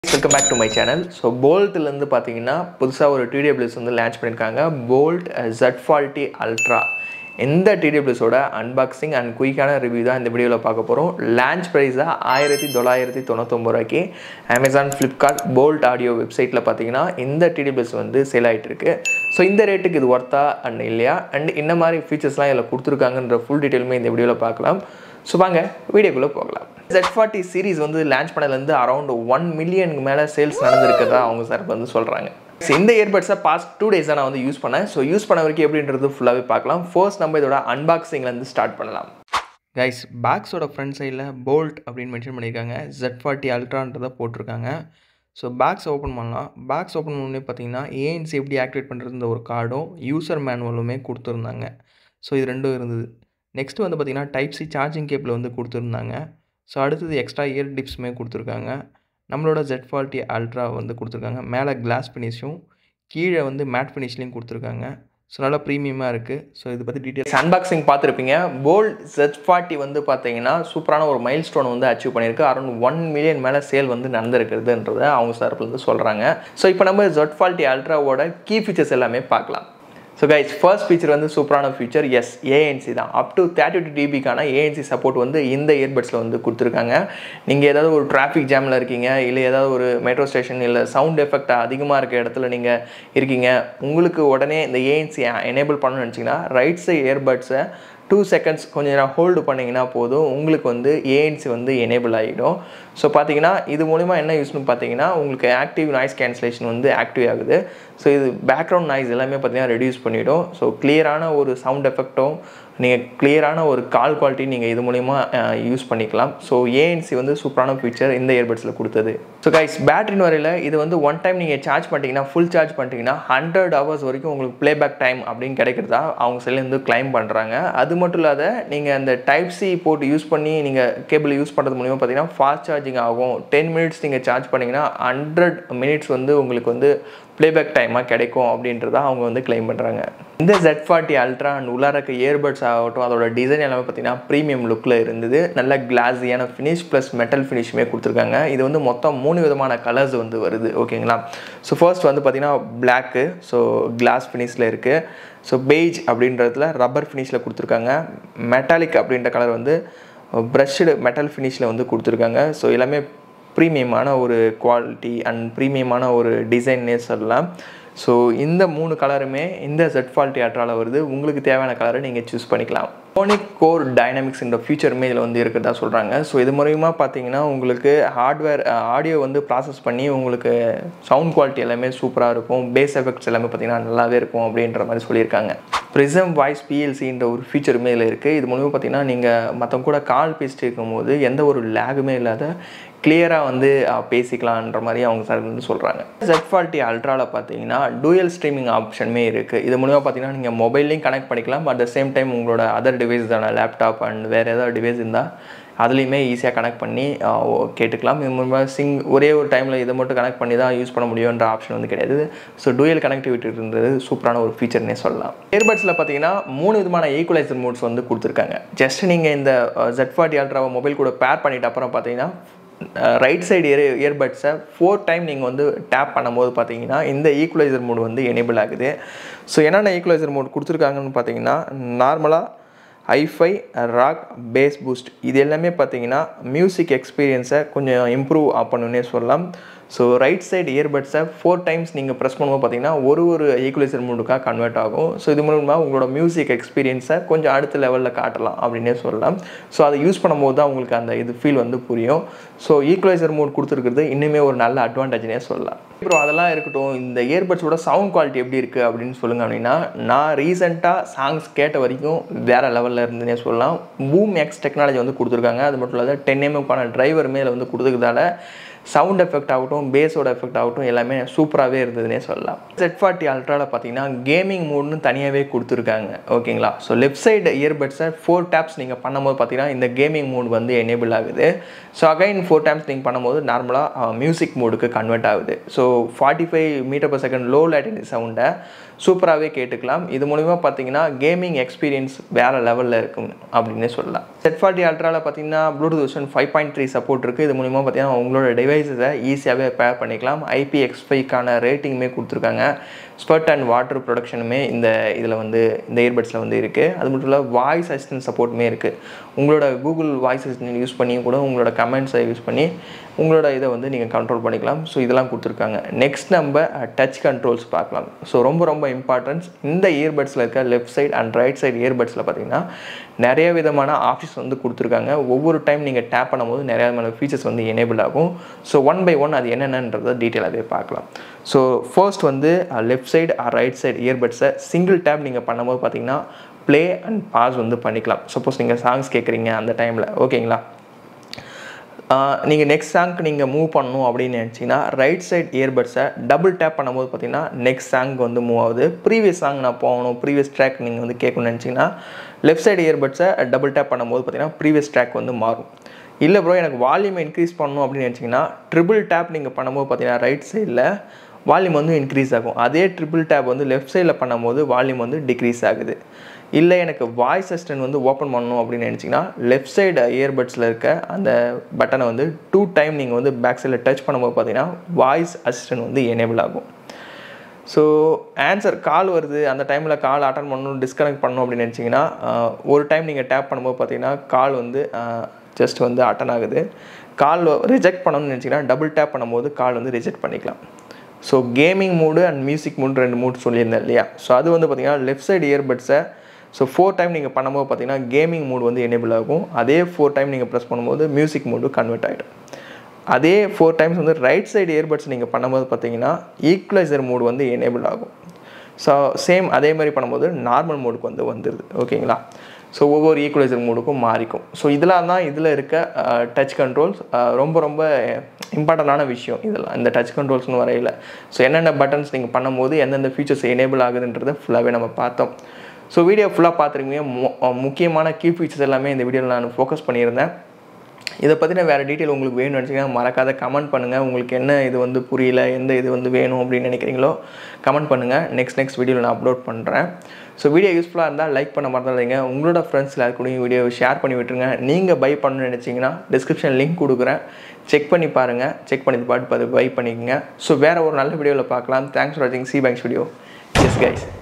welcome back to my channel so போல்ட்லேருந்து பார்த்தீங்கன்னா புதுசாக ஒரு டிடிஎப்ளிஎஸ் வந்து லான்ச் பண்ணியிருக்காங்க போல்ட் ஜெட் ஃபால்ட்டி அல்ட்ரா இந்த டிடிஎப்ளிஎஸோட அன்பாக்சிங் அண்ட் குயிக்கான ரிவ்யூ தான் இந்த வீடியோவில் பார்க்க போகிறோம் லான்ச் ப்ரைஸாக ஆயிரத்தி தொள்ளாயிரத்தி தொண்ணூத்தொம்பது ரூபாய்க்கு அமேசான் ஃப்ளிப்கார்ட் போல்ட் ஆடியோ வெப்சைட்டில் பார்த்தீங்கன்னா இந்த டிடிஎப்ளிஎஸ் வந்து சேல் ஆகிட்டு இருக்கு ஸோ இந்த ரேட்டுக்கு இது ஒர்த்தா அண்ட் இல்லையா அண்ட் இந்த மாதிரி ஃபீச்சர்ஸ்லாம் இதில் கொடுத்துருக்காங்கன்ற ஃபுல் டீட்டெயிலுமே இந்த வீடியோவில் பார்க்கலாம் ஸோ வாங்க வீடியோக்குள்ளே போகலாம் ஜெட் ஃபார்ட்டி சீரிஸ் வந்து லான்ச் பண்ணதுலேருந்து அரௌண்ட் ஒன் மில்லியனுக்கு மேலே சேல்ஸ் நடந்திருக்கிறதா அவங்க சார் வந்து சொல்கிறாங்க ஸோ இந்த இயர்பட்ஸை பாஸ்ட் டூ டேஸாக நான் வந்து யூஸ் பண்ணேன் ஸோ யூஸ் பண்ண வரைக்கும் எப்படின்றது ஃபுல்லாகவே பார்க்கலாம் ஃபர்ஸ்ட் நம்ம இதோட அன்பாக்சிங்லேருந்து ஸ்டார்ட் பண்ணலாம் கைஸ் பேக்ஸோட ஃப்ரண்ட் சைடில் போல்ட் அப்படின்னு மென்ஷன் பண்ணியிருக்காங்க ஜெட் ஃபார்ட்டி அல்ட்ரான்றதை போட்டிருக்காங்க ஸோ பேக்ஸ் ஓப்பன் பண்ணலாம் பேக்ஸ் ஓப்பன் பண்ணி பார்த்தீங்கன்னா ஏஎன்சி எப்படி ஆக்டிவேட் பண்ணுறது ஒரு கார்டும் யூசர் மேனுவலுமே கொடுத்துருந்தாங்க ஸோ இது ரெண்டும் இருந்தது நெக்ஸ்ட்டு வந்து பார்த்திங்கன்னா டைப் சி சார்ஜிங் கேபிள் வந்து கொடுத்துருந்தாங்க ஸோ அடுத்தது எக்ஸ்ட்ரா இயர் டிப்ஸுமே கொடுத்துருக்காங்க நம்மளோட ஜெட் ஃபால்ட்டி அல்ட்ரா வந்து கொடுத்துருக்காங்க மேலே கிளாஸ் ஃபினிஷும் கீழே வந்து மேட் ஃபினிஷ்லையும் கொடுத்துருக்காங்க ஸோ நல்லா ப்ரீமியமாக இருக்குது ஸோ இதை பற்றி டீட்டெயில்ஸ் அன்பாக்சிங் பார்த்துருப்பீங்க போல்ட் ஜெட் ஃபார்ட்டி வந்து பார்த்தீங்கன்னா சூப்பரான ஒரு மைல் ஸ்டோன் வந்து அச்சீவ் பண்ணியிருக்கு அரௌண்ட் ஒன் மில்லியன் மேலே சேல் வந்து நடந்திருக்குதுன்றதை அவங்க சார்பில் சொல்கிறாங்க ஸோ இப்போ நம்ம ஜெட் ஃபால்ட்டி அல்ட்ராவோட கீ ஃபீச்சர்ஸ் எல்லாமே பார்க்கலாம் ஸோ கைஸ் ஃபர்ஸ்ட் ஃபீச்சர் வந்து சூப்பரான ஃபீச்சர் எஸ் ஏஎன்சி தான் அப் டு தேர்ட்டி டூ டிபிக்கான ஏஎன்சி சப்போர்ட் வந்து இந்த இயர்பட்ஸில் வந்து கொடுத்துருக்காங்க நீங்கள் ஏதாவது ஒரு டிராஃபிக் ஜாமில் இருக்கீங்க இல்லை ஏதாவது ஒரு மெட்ரோ ஸ்டேஷன் இல்லை சவுண்ட் எஃபெக்ட் அதிகமாக இருக்க இடத்துல நீங்கள் இருக்கீங்க உங்களுக்கு உடனே இந்த ஏஎன்சி எனேபிள் பண்ணணும்னு நினச்சிங்கன்னா ரைட் சைட் இயர்பட்ஸை டூ செகண்ட்ஸ் கொஞ்சம் நேரம் ஹோல்டு பண்ணிங்கன்னா போதும் உங்களுக்கு வந்து ஏஎன்சி வந்து எனேபிள் ஆகிடும் ஸோ பார்த்தீங்கன்னா இது மூலிமா என்ன யூஸ்னு பார்த்தீங்கன்னா உங்களுக்கு ஆக்டிவ் நாய்ஸ் கேன்சலேஷன் வந்து ஆக்டிவ் ஆகுது ஸோ இது பேக்ரவுண்ட் நாய்ஸ் எல்லாமே பார்த்தீங்கன்னா ரெடியூஸ் பண்ணிவிடும் ஸோ கிளியரான ஒரு சவுண்ட் எஃபெக்டும் நீங்கள் கிளியரான ஒரு கால் குவாலிட்டி நீங்கள் இது மூலிமா யூஸ் பண்ணிக்கலாம் ஸோ ஏஎன்சி வந்து சூப்பரான ஃபீச்சர் இந்த இயர்பட்ஸில் கொடுத்தது ஸோ கைஸ் பேட்டரின் வரையில் இது வந்து ஒன் டைம் நீங்கள் சார்ஜ் பண்ணிட்டீங்கன்னா ஃபுல் சார்ஜ் பண்ணிட்டீங்கன்னா ஹண்ட்ரட் ஹவர்ஸ் வரைக்கும் உங்களுக்கு ப்ளேபேக் டைம் அப்படின்னு கிடைக்கிறதா அவங்க செல்லேருந்து கிளைம் பண்ணுறாங்க அது மட்டும் இல்லாத நீங்கள் அந்த டைப் சி போட்டு யூஸ் பண்ணி நீங்கள் கேபிள் யூஸ் பண்ணுறது மூலிமா பார்த்தீங்கன்னா ஃபாஸ்ட் சார்ஜிங் ஆகும் டென் மினிட்ஸ் நீங்கள் சார்ஜ் பண்ணிங்கன்னா ஹண்ட்ரட் மினிட்ஸ் வந்து உங்களுக்கு வந்து ப்ளேபேக் டைமாக கிடைக்கும் அப்படின்றத அவங்க வந்து கிளைம் பண்ணுறாங்க இந்த ஜெட் ஃபார்ட்டி அல்ட்ரா அண்ட் உள்ளார இருக்க இயர்பட்ஸ் ஆகட்டும் அதோட டிசைன் எல்லாமே பார்த்தீங்கன்னா ப்ரீமியம் லுக்கில் இருந்தது நல்ல கிளாஸியான ஃபினிஷ் ப்ளஸ் மெட்டல் ஃபினிஷுமே கொடுத்துருக்காங்க இது வந்து மொத்தம் மூணு விதமான கலர்ஸ் வந்து வருது ஓகேங்களா ஸோ ஃபர்ஸ்ட் வந்து பார்த்தீங்கன்னா பிளாக்கு ஸோ கிளாஸ் ஃபினிஷில் இருக்குது ஸோ பெய்ஜ் அப்படின்றதுல ரப்பர் ஃபினிஷில் கொடுத்துருக்காங்க மெட்டாலிக் அப்படின்ற கலர் வந்து ப்ரஷ்டு மெட்டல் ஃபினிஷில் வந்து கொடுத்துருக்காங்க ஸோ எல்லாமே ப்ரீமியமான ஒரு குவாலிட்டி அண்ட் ப்ரீமியமான ஒரு டிசைன்னே சொல்லலாம் ஸோ இந்த மூணு கலருமே இந்த ஜெட் ஃபால்ட்டி அட்ராவில் வருது உங்களுக்கு தேவையான கலரை நீங்கள் சூஸ் பண்ணிக்கலாம் ஃபோனிக் கோர் டைனமிக்ஸ் இந்த ஃபியூச்சருமே இதில் வந்து இருக்கிறதா சொல்கிறாங்க ஸோ இது மூலிமா பார்த்தீங்கன்னா உங்களுக்கு ஹார்ட்வேர் ஆடியோ வந்து ப்ராசஸ் பண்ணி உங்களுக்கு சவுண்ட் குவாலிட்டி எல்லாமே சூப்பராக இருக்கும் பேஸ் எஃபெக்ட்ஸ் எல்லாமே பார்த்தீங்கன்னா நல்லாவே இருக்கும் அப்படின்ற மாதிரி சொல்லியிருக்காங்க ப்ரிசம் வாய்ஸ் பிஎல்சின்ற ஒரு ஃபீச்சருமே இதில் இருக்குது இது மூலிமா பார்த்தீங்கன்னா நீங்கள் மற்றவங்க கூட கால் பேசிட்டு இருக்கும்போது எந்த ஒரு லேகுமே இல்லாத கிளியராக வந்து பேசிக்கலான்ற மாதிரி அவங்க சார் வந்து சொல்கிறாங்க ஜெட் ஃபால்ட்டி அல்ட்ராவில் பார்த்தீங்கன்னா டூயல் ஸ்ட்ரீமிங் ஆப்ஷனுமே இருக்குது இது மூலிமா பார்த்தீங்கன்னா நீங்கள் மொபைல்லையும் கனெக்ட் பண்ணிக்கலாம் அட் த சேம் டைம் உங்களோட அதர் டிவைஸ் தானே லேப்டாப் அண்ட் வேறு ஏதாவது டிவைஸ் இருந்தால் அதுலேயுமே ஈஸியாக கனெக்ட் பண்ணி கேட்டுக்கலாம் இது மூலமாக சிங் ஒரே ஒரு டைமில் இதை மட்டும் கனெக்ட் பண்ணி தான் யூஸ் பண்ண முடியுன்ற ஆப்ஷன் வந்து கிடையாது ஸோ டூயல் கனெக்டிவிட்டி இருந்தது சூப்பரான ஒரு ஃபீச்சர்னே சொல்லலாம் இயர்பட்ஸில் பார்த்தீங்கன்னா மூணு விதமான ஈக்குவலைசர் மோட்ஸ் வந்து கொடுத்துருக்காங்க ஜஸ்ட் நீங்கள் இந்த ஜெட் ஃபார்ட்டி அல்ட்ராவை மொபைல் கூட பேர் பண்ணிட்ட அப்புறம் பார்த்தீங்கன்னா ரைட் சைடு இயர் இயர்பட்ஸை ஃபோர் டைம் நீங்கள் வந்து டேப் பண்ணும்போது பார்த்தீங்கன்னா இந்த ஈக்குவலைசர் மோட் வந்து எனேபிள் ஆகுது ஸோ என்னென்ன ஈக்குவலைசர் மோட் கொடுத்துருக்காங்கன்னு பார்த்தீங்கன்னா நார்மலாக ஐஃபை ராக் பேஸ் பூஸ்ட் இது எல்லாமே பார்த்தீங்கன்னா மியூசிக் எக்ஸ்பீரியன்ஸை கொஞ்சம் இம்ப்ரூவ் பண்ணணுன்னே சொல்லலாம் ஸோ ரைட் சைடு இயர்பட்ஸை ஃபோர் டைம்ஸ் நீங்கள் ப்ரெஸ் பண்ணும்போது பார்த்தீங்கன்னா ஒரு ஒரு ஈக்குவலைசர் மூடுக்காக கன்வெர்ட் ஆகும் ஸோ இது மூலமாக உங்களோட மியூசிக் எக்ஸ்பீரியன்ஸை கொஞ்சம் அடுத்த லெவலில் காட்டலாம் அப்படின்னே சொல்லலாம் ஸோ அதை யூஸ் பண்ணும்போது தான் உங்களுக்கு அந்த இது ஃபீல் வந்து புரியும் ஸோ ஈக்குவலைசர் மூட் கொடுத்துருக்குறது இன்னுமே ஒரு நல்ல அட்வான்டேஜ்னே சொல்லலாம் அப்புறம் அதெல்லாம் இருக்கட்டும் இந்த இயர்பட்ஸோட சவுண்ட் குவாலிட்டி எப்படி இருக்குது அப்படின்னு சொல்லுங்க அப்படின்னா நான் ரீசெண்டாக சாங்ஸ் கேட்ட வரைக்கும் வேறு லெவலில் இருந்துனே சொல்லலாம் பூம் எக்ஸ் டெக்னாலஜி வந்து கொடுத்துருக்காங்க அது மட்டும் இல்லாத டென் எம்எம்க்கான டிரைவருமே இதில் வந்து கொடுத்துக்கிறதால சவுண்ட் எஃபெக்ட் ஆகட்டும் பேஸோட எஃபெக்ட் ஆகட்டும் எல்லாமே சூப்பராகவே இருந்ததுன்னே சொல்லலாம் செட் ஃபார்ட்டி அல்ட்ராவில் பார்த்தீங்கன்னா கேமிங் மோட்னு தனியாகவே கொடுத்துருக்காங்க ஓகேங்களா ஸோ லெஃப்ட் சைடு இயர்பட்ஸை ஃபோர் டேப்ஸ் நீங்கள் பண்ணும்போது பார்த்தீங்கன்னா இந்த கேமிங் மோட் வந்து எனேபிள் ஆகுது ஸோ அகைன் ஃபோர் டேப்ஸ் நீங்கள் பண்ணும்போது நார்மலாக மியூசிக் மோடுக்கு கன்வெர்ட் ஆகுது so forty five meter per second low latency சவுண்டை சூப்பராகவே கேட்டுக்கலாம் இது மூலிமா பார்த்தீங்கன்னா கேமிங் எக்ஸ்பீரியன்ஸ் வேறு லெவலில் இருக்கும் அப்படின்னே சொல்லலாம் செட் ஃபார்ட்டி அல்ட்ராவில் பார்த்தீங்கன்னா Bluetooth version five point three support இருக்குது இது மூலிமா பார்த்தீங்கன்னா உங்களோட டிவைஸ் டிவைஸஸை ஈஸியாகவே பேர் பண்ணிக்கலாம் ஐபிஎக்ஸ்ஃபைக்கான ரேட்டிங்குமே கொடுத்துருக்காங்க ஸ்பர்ட் அண்ட் வாட்டர் ப்ரொடக்ஷனுமே இந்த இதில் வந்து இந்த இயர்பட்ஸில் வந்து இருக்குது அது மட்டும் இல்லை வாய்ஸ் அசிஸ்டன்ட் சப்போர்ட்டுமே இருக்குது உங்களோட கூகுள் வாய்ஸ் அசிஸ்டன்ட் யூஸ் பண்ணி கூட உங்களோட கமெண்ட்ஸை யூஸ் பண்ணி உங்களோட இதை வந்து நீங்கள் கண்ட்ரோல் பண்ணிக்கலாம் ஸோ இதெல்லாம் கொடுத்துருக்காங்க நெக்ஸ்ட் நம்ம டச் கண்ட்ரோல்ஸ் பார்க்கலாம் ஸோ ரொம்ப ரொம்ப இம்பார்ட்டன்ஸ் இந்த இயர்பட்ஸில் இருக்க left side and right side இயர்பட்ஸில் பார்த்தீங்கன்னா நிறைய விதமான ஆப்ஷன்ஸ் வந்து கொடுத்துருக்காங்க ஒவ்வொரு டைம் நீங்கள் டேப் பண்ணும்போது நிறைய விதமான ஃபீச்சர்ஸ் வந்து எனேபிள் ஆகும் ஸோ ஒன் பை ஒன் அது என்னென்னன்றதை டீட்டெயிலாகவே பார்க்கலாம் ஸோ ஃபர்ஸ்ட் வந்து லெஃப்ட் சைடு ரைட் சைடு இயர்பட்ஸை சிங்கிள் டேப் நீங்கள் பண்ணும்போது பார்த்தீங்கன்னா ப்ளே அண்ட் பாஸ் வந்து பண்ணிக்கலாம் சப்போஸ் நீங்கள் சாங்ஸ் கேட்குறீங்க அந்த டைமில் ஓகேங்களா நீங்கள் நெக்ஸ்ட் சாங்க்கு நீங்கள் மூவ் பண்ணணும் அப்படின்னு நினச்சிங்கன்னா ரைட் சைட் இயர்பட்ஸை டபுள் டேப் பண்ணும்போது பார்த்தீங்கன்னா நெக்ஸ்ட் சாங்க்கு வந்து மூவ் ஆகுது ப்ரீவியஸ் சாங் நான் போகணும் ப்ரீவியஸ் ட்ராக் நீங்கள் வந்து கேட்கணும்னு நினச்சிங்கன்னா லெஃப்ட் சைடு இயர்பட்ஸை டபுள் டேப் பண்ணும்போது பார்த்தீங்கன்னா ப்ரீவியஸ் ட்ராக் வந்து மாறும் இல்லை ப்ரோ எனக்கு வால்யூம் இன்க்ரீஸ் பண்ணணும் அப்படின்னு நினச்சிங்கன்னா ட்ரிபிள் டேப் நீங்கள் பண்ணும்போது பார்த்தீங்கன்னா ரைட் சைடில் வால்யூம் வந்து இன்க்ரீஸ் ஆகும் அதே ட்ரிபிள் டேப் வந்து லெஃப்ட் சைடில் பண்ணும்போது வால்யூம் வந்து டிக்ரீஸ் ஆகுது இல்லை எனக்கு வாய்ஸ் அசிஸ்டன்ட் வந்து ஓப்பன் பண்ணணும் அப்படின்னு நினச்சிங்கன்னா லெஃப்ட் சைடு இயர்பட்ஸில் இருக்க அந்த பட்டனை வந்து டூ டைம் நீங்கள் வந்து பேக் சைடில் டச் பண்ணும்போது பார்த்தீங்கன்னா வாய்ஸ் அசிஸ்டன்ட் வந்து எனேபிள் ஆகும் ஸோ ஆன்சர் கால் வருது அந்த டைமில் கால் அட்டன் பண்ணணும் டிஸ்கனெக்ட் பண்ணணும் அப்படின்னு நினச்சிங்கன்னா ஒரு டைம் நீங்கள் டேப் பண்ணும்போது பார்த்தீங்கன்னா கால் வந்து ஜஸ்ட் வந்து அட்டன் ஆகுது கால் ரிஜெக்ட் பண்ணணும்னு நினச்சிங்கன்னா டபுள் டேப் பண்ணும்போது கால் வந்து ரிஜெக்ட் பண்ணிக்கலாம் so gaming mode and music mode ரெண்டு மூடு சொல்லியிருந்தேன் இல்லையா ஸோ அது வந்து பார்த்திங்கன்னா லெஃப்ட் சைடு இயர்பட்ஸை ஸோ ஃபோர் டைம் நீங்கள் பண்ணும்போது பார்த்தீங்கன்னா கேமிங் மூடு வந்து எனேபிள் ஆகும் அதே ஃபோர் டைம் நீங்கள் ப்ரெஸ் பண்ணும்போது மியூசிக் மூடு கன்வெர்ட் ஆகிடும் அதே ஃபோர் டைம்ஸ் வந்து ரைட் சைடு இயர்பட்ஸ் நீங்கள் பண்ணும்போது பார்த்தீங்கன்னா ஈக்குவலைசர் மூடு வந்து எனேபிள் ஆகும் ஸோ சேம் அதே மாதிரி பண்ணும்போது நார்மல் மோடுக்கு வந்து வந்துடுது ஓகேங்களா ஸோ ஒவ்வொரு ஈக்குவலைசர் மோடுக்கும் மாறிக்கும் ஸோ இதெல்லாம் தான் இதில் இருக்க டச் கண்ட்ரோல்ஸ் ரொம்ப ரொம்ப இம்பார்ட்டண்டான விஷயம் இதெல்லாம் இந்த டச் கண்ட்ரோல்ஸ்னு வரையில் ஸோ என்னென்ன பட்டன்ஸ் நீங்கள் பண்ணும்போது எந்தெந்த ஃபீச்சர்ஸ் எனேபிள் ஆகுதுன்றதை ஃபுல்லாகவே நம்ம பார்த்தோம் ஸோ வீடியோ ஃபுல்லாக பார்த்துருக்கீங்க முக்கியமான கீ ஃபீச்சர்ஸ் எல்லாமே இந்த வீடியோவில் நான் ஃபோக்கஸ் பண்ணியிருந்தேன் இதை பற்றின வேறு டீட்டெயில் உங்களுக்கு வேணும்னு நினச்சிங்கன்னா மறக்காத கமெண்ட் பண்ணுங்கள் உங்களுக்கு என்ன இது வந்து புரியல எந்த இது வந்து வேணும் அப்படின்னு நினைக்கிறீங்களோ கமெண்ட் பண்ணுங்கள் நெக்ஸ்ட் நெக்ஸ்ட் வீடியோவில் நான் அப்லோட் பண்ணுறேன் ஸோ வீடியோ யூஸ்ஃபுல்லாக இருந்தால் லைக் பண்ண மறந்துடாதீங்க உங்களோட ஃப்ரெண்ட்ஸ் எல்லாருக்கூடையும் வீடியோ ஷேர் பண்ணி விட்டுருங்க நீங்கள் பை பண்ணணும்னு நினச்சிங்கன்னா டிஸ்கிரிப்ஷன் லிங்க் கொடுக்குறேன் செக் பண்ணி பாருங்கள் செக் பண்ணி பாட்டு பார்த்து பை பண்ணிக்கோங்க ஸோ வேறு ஒரு நல்ல வீடியோவில் பார்க்கலாம் தேங்க்ஸ் ஃபார் வாட்சிங் சி பேங்க்ஸ் வீடியோ எஸ் கைஸ்